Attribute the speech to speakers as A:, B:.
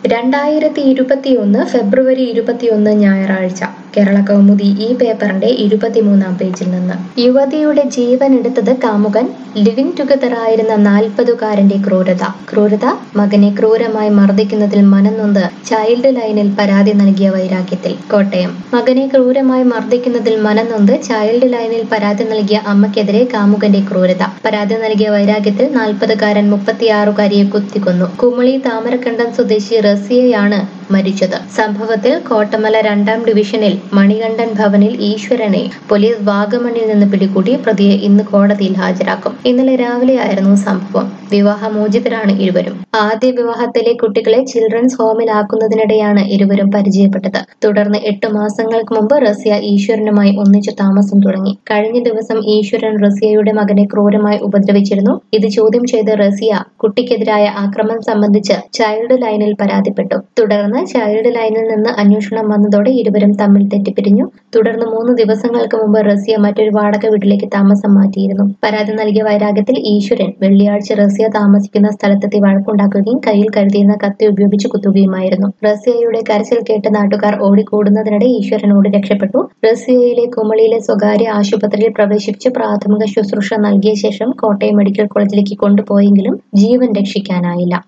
A: രണ്ടായിരത്തി ഇരുപത്തിയൊന്ന് ഫെബ്രുവരി ഇരുപത്തിയൊന്ന് ഞായറാഴ്ച കേരള കൗമുദി ഈ പേപ്പറിന്റെ ഇരുപത്തിമൂന്നാം പേജിൽ നിന്ന് യുവതിയുടെ ജീവൻ എടുത്തത് കാമുകൻ ലിവിംഗ് ടുഗദർ ആയിരുന്ന നാൽപ്പതുകാരന്റെ ക്രൂരത ക്രൂരത മകനെ ക്രൂരമായി മർദ്ദിക്കുന്നതിൽ മനംനൊന്ത് ചൈൽഡ് ലൈനിൽ പരാതി നൽകിയ വൈരാഗ്യത്തിൽ കോട്ടയം മകനെ ക്രൂരമായി മർദ്ദിക്കുന്നതിൽ മനംനൊന്ത് ചൈൽഡ് ലൈനിൽ പരാതി നൽകിയ അമ്മയ്ക്കെതിരെ കാമുകന്റെ ക്രൂരത പരാതി നൽകിയ വൈരാഗ്യത്തിൽ നാൽപ്പതുകാരൻ മുപ്പത്തിയാറുകാരിയെ കുത്തിക്കൊന്നു കുമളി താമരക്കണ്ടം സ്വദേശി റസിയയാണ് മരിച്ചത് സംഭവത്തിൽ കോട്ടമല രണ്ടാം ഡിവിഷനിൽ മണികണ്ഠൻ ഭവനിൽ ഈശ്വരനെ പോലീസ് വാഗമണിൽ നിന്ന് പിടികൂടി പ്രതിയെ ഇന്ന് കോടതിയിൽ ഹാജരാക്കും ഇന്നലെ രാവിലെയായിരുന്നു സംഭവം വിവാഹമോചിതരാണ് ഇരുവരും ആദ്യ വിവാഹത്തിലെ കുട്ടികളെ ചിൽഡ്രൻസ് ഹോമിലാക്കുന്നതിനിടെയാണ് ഇരുവരും പരിചയപ്പെട്ടത് തുടർന്ന് എട്ട് മാസങ്ങൾക്ക് മുമ്പ് റസിയ ഈശ്വരനുമായി ഒന്നിച്ചു താമസം തുടങ്ങി കഴിഞ്ഞ ദിവസം ഈശ്വരൻ റസിയയുടെ മകനെ ക്രൂരമായി ഉപദ്രവിച്ചിരുന്നു ഇത് ചോദ്യം ചെയ്ത് റസിയ കുട്ടിക്കെതിരായ ആക്രമണം സംബന്ധിച്ച് ചൈൽഡ് ലൈനിൽ പരാതിപ്പെട്ടു തുടർന്ന് ചൈൽഡ് ലൈനിൽ നിന്ന് അന്വേഷണം വന്നതോടെ ഇരുവരും തമ്മിൽ തെറ്റിപ്പിരിഞ്ഞു തുടർന്ന് മൂന്ന് ദിവസങ്ങൾക്ക് മുമ്പ് റസിയ മറ്റൊരു വാടക വീട്ടിലേക്ക് താമസം മാറ്റിയിരുന്നു പരാതി നൽകിയ വൈരാഗ്യത്തിൽ ഈശ്വരൻ വെള്ളിയാഴ്ച റസിയ താമസിക്കുന്ന സ്ഥലത്തെത്തി വഴക്കുണ്ടാക്കുകയും കയ്യിൽ കരുതിയിരുന്ന കത്തി ഉപയോഗിച്ച് കുത്തുകയുമായിരുന്നു റസിയയുടെ കരച്ചിൽ കേട്ട് നാട്ടുകാർ ഓടിക്കൂടുന്നതിനിടെ ഈശ്വരൻ ഓടി രക്ഷപ്പെട്ടു റസിയയിലെ കുമളിയിലെ സ്വകാര്യ ആശുപത്രിയിൽ പ്രവേശിപ്പിച്ച് പ്രാഥമിക ശുശ്രൂഷ നൽകിയ ശേഷം കോട്ടയം മെഡിക്കൽ കോളേജിലേക്ക് കൊണ്ടുപോയെങ്കിലും ജീവൻ രക്ഷിക്കാനായില്ല